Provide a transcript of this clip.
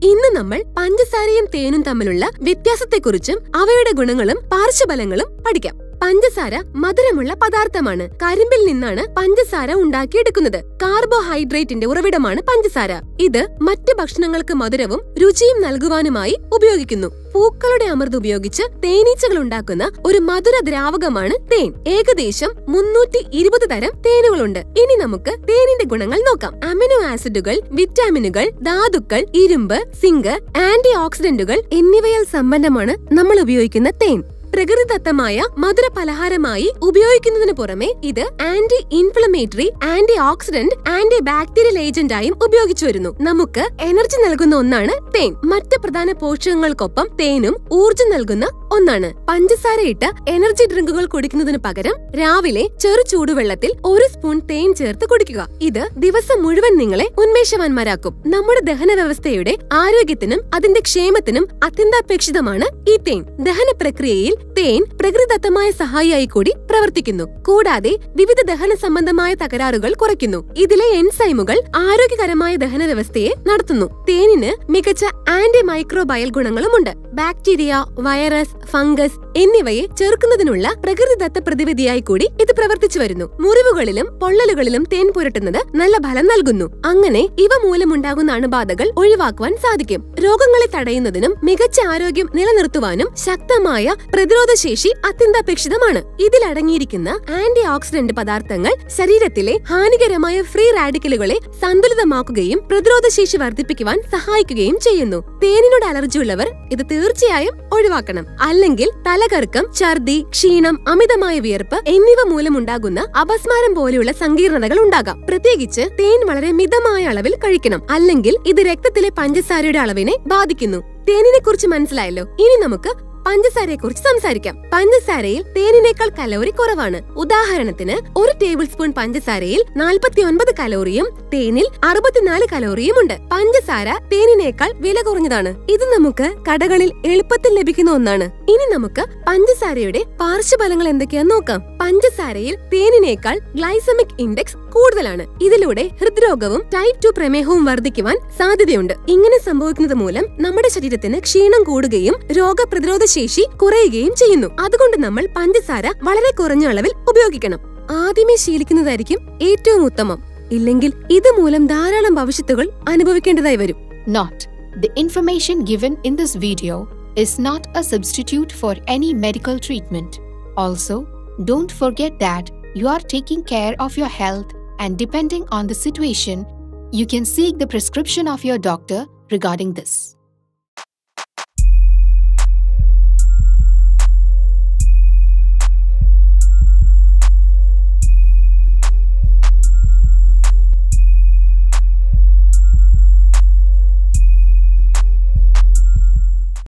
ഇന്ന് നമ്മൾ പഞ്ചസാരയും തേനും തമ്മിലുള്ള വ്യത്യാസത്തെക്കുറിച്ചും അവയുടെ ഗുണങ്ങളും പാർശ്വഫലങ്ങളും പഠിക്കാം പഞ്ചസാര മധുരമുള്ള പദാർത്ഥമാണ് കരിമ്പിൽ നിന്നാണ് പഞ്ചസാര ഉണ്ടാക്കിയെടുക്കുന്നത് കാർബോഹൈഡ്രേറ്റിന്റെ ഉറവിടമാണ് പഞ്ചസാര ഇത് മറ്റ് ഭക്ഷണങ്ങൾക്ക് മധുരവും രുചിയും നൽകുവാനുമായി ഉപയോഗിക്കുന്നു പൂക്കളുടെ അമൃത് ഉപയോഗിച്ച് തേനീച്ചകൾ ഉണ്ടാക്കുന്ന ഒരു മധുര ദ്രാവകമാണ് തേൻ ഏകദേശം മുന്നൂറ്റി ഇരുപത് തരം തേനുകളുണ്ട് ഇനി നമുക്ക് തേനിന്റെ ഗുണങ്ങൾ നോക്കാം അമിനോ ആസിഡുകൾ വിറ്റാമിനുകൾ ധാതുക്കൾ ഇരുമ്പ് സിങ്ക് ആന്റി ഓക്സിഡന്റുകൾ എന്നിവയാൽ സമ്പന്നമാണ് നമ്മൾ ഉപയോഗിക്കുന്ന തേൻ പ്രകൃതിദത്തമായ മധുര പലഹാരമായി ഉപയോഗിക്കുന്നതിന് പുറമെ ഇത് anti inflammatory antioxidant antibacterial ഏജന്റായും ഉപയോഗിച്ചു വരുന്നു നമുക്ക് എനർജി നൽകുന്ന ഒന്നാണ് തേൻ മറ്റ് പ്രധാന പോഷകങ്ങൾക്കൊപ്പം തേനും ഊർജ്ജം നൽകുന്ന ഒന്നാണ് പഞ്ചസാരയിട്ട എനർജി ഡ്രിങ്കുകൾ കുടിക്കുന്നതിന് പകരം രാവിലെ ചെറു ചൂടുവെള്ളത്തിൽ ഒരു സ്പൂൺ തേൻ ചേർത്ത് കുടിക്കുക ഇത് ദിവസം മുഴുവൻ നിങ്ങളെ ഉന്മേഷവാന്മാരാക്കും നമ്മുടെ ദഹന വ്യവസ്ഥയുടെ ആരോഗ്യത്തിനും അതിന്റെ ക്ഷേമത്തിനും അത്യന്താപേക്ഷിതമാണ് ഈ തേൻ ദഹന പ്രക്രിയയിൽ തേൻ പ്രകൃതിദത്തമായ സഹായിയായി കൂടി പ്രവർത്തിക്കുന്നു കൂടാതെ വിവിധ ദഹന സംബന്ധമായ തകരാറുകൾ കുറയ്ക്കുന്നു ഇതിലെ എൻസൈമുകൾ ആരോഗ്യകരമായ ദഹന വ്യവസ്ഥയെ നടത്തുന്നു തേനിന് മികച്ച ആന്റി മൈക്രോബയൽ ഗുണങ്ങളുമുണ്ട് ബാക്ടീരിയ വൈറസ് ഫംഗസ് എന്നിവയെ ചെറുക്കുന്നതിനുള്ള പ്രകൃതിദത്ത പ്രതിവിധിയായി കൂടി ഇത് പ്രവർത്തിച്ചു വരുന്നു മുറിവുകളിലും പൊള്ളലുകളിലും തേൻ പുരട്ടുന്നത് നല്ല ഫലം നൽകുന്നു അങ്ങനെ ഇവ മൂലമുണ്ടാകുന്ന അണുബാധകൾ ഒഴിവാക്കുവാൻ സാധിക്കും രോഗങ്ങളെ തടയുന്നതിനും മികച്ച ആരോഗ്യം നിലനിർത്തുവാനും ശക്തമായ പ്രതിരോധ ശേഷി അത്യന്താപേക്ഷിതമാണ് ഇതിലടങ്ങിയിരിക്കുന്ന ആന്റി ഓക്സിഡന്റ് പദാർത്ഥങ്ങൾ ശരീരത്തിലെ ഹാനികരമായ ഫ്രീ റാഡിക്കലുകളെ സന്തുലിതമാക്കുകയും പ്രതിരോധ ശേഷി വർദ്ധിപ്പിക്കുവാൻ സഹായിക്കുകയും ചെയ്യുന്നു തേനിനോട് അലർജിയുള്ളവർ ഇത് തീർച്ചയായും ഒഴിവാക്കണം അല്ലെങ്കിൽ തലകറക്കം ഛർദി ക്ഷീണം അമിതമായ വിയർപ്പ് എന്നിവ മൂലമുണ്ടാകുന്ന അപസ്മാരം പോലെയുള്ള സങ്കീർണതകൾ ഉണ്ടാകാം പ്രത്യേകിച്ച് തേൻ വളരെ മിതമായ അളവിൽ കഴിക്കണം അല്ലെങ്കിൽ ഇത് രക്തത്തിലെ പഞ്ചസാരയുടെ അളവിനെ ബാധിക്കുന്നു തേനിനെ കുറിച്ച് മനസ്സിലായല്ലോ ഇനി നമുക്ക് പഞ്ചസാരയെ കുറിച്ച് സംസാരിക്കാം പഞ്ചസാരയിൽ തേനിനേക്കാൾ കലോറി കുറവാണ് ഉദാഹരണത്തിന് ഒരു ടേബിൾ സ്പൂൺ പഞ്ചസാരയിൽ നാൽപ്പത്തി ഒൻപത് കലോറിയും തേനിൽ അറുപത്തിനാല് കലോറിയും ഉണ്ട് പഞ്ചസാര തേനിനേക്കാൾ വില കുറഞ്ഞതാണ് ഇത് നമുക്ക് കടകളിൽ എളുപ്പത്തിൽ ലഭിക്കുന്ന ഒന്നാണ് ഇനി നമുക്ക് പഞ്ചസാരയുടെ പാർശ്വഫലങ്ങൾ എന്തൊക്കെയാന്ന് നോക്കാം പഞ്ചസാരയിൽ തേനിനേക്കാൾ ഗ്ലൈസമിക് ഇൻഡെക്സ് കൂടുതലാണ് ഇതിലൂടെ ഹൃദ്രോഗവും ടൈപ്പ് ടു പ്രമേഹവും വർദ്ധിക്കുവാൻ സാധ്യതയുണ്ട് ഇങ്ങനെ സംഭവിക്കുന്നത് മൂലം നമ്മുടെ ശരീരത്തിന് ക്ഷീണം കൂടുകയും രോഗപ്രതിരോധ ശേഷി കുറയുകയും ചെയ്യുന്നു അതുകൊണ്ട് നമ്മൾ പഞ്ചസാര വളരെ കുറഞ്ഞ അളവിൽ ഉപയോഗിക്കണം ആദ്യമേ ശീലിക്കുന്നതായിരിക്കും ഏറ്റവും ഉത്തമം ഇല്ലെങ്കിൽ ഇതുമൂലം ധാരാളം ഭവിഷ്യത്തുകൾ അനുഭവിക്കേണ്ടതായി വരും Not. The information given in this video is not a substitute for any medical treatment. Also, don't forget that you are taking care of your health and depending on the situation, you can seek the prescription of your doctor regarding this.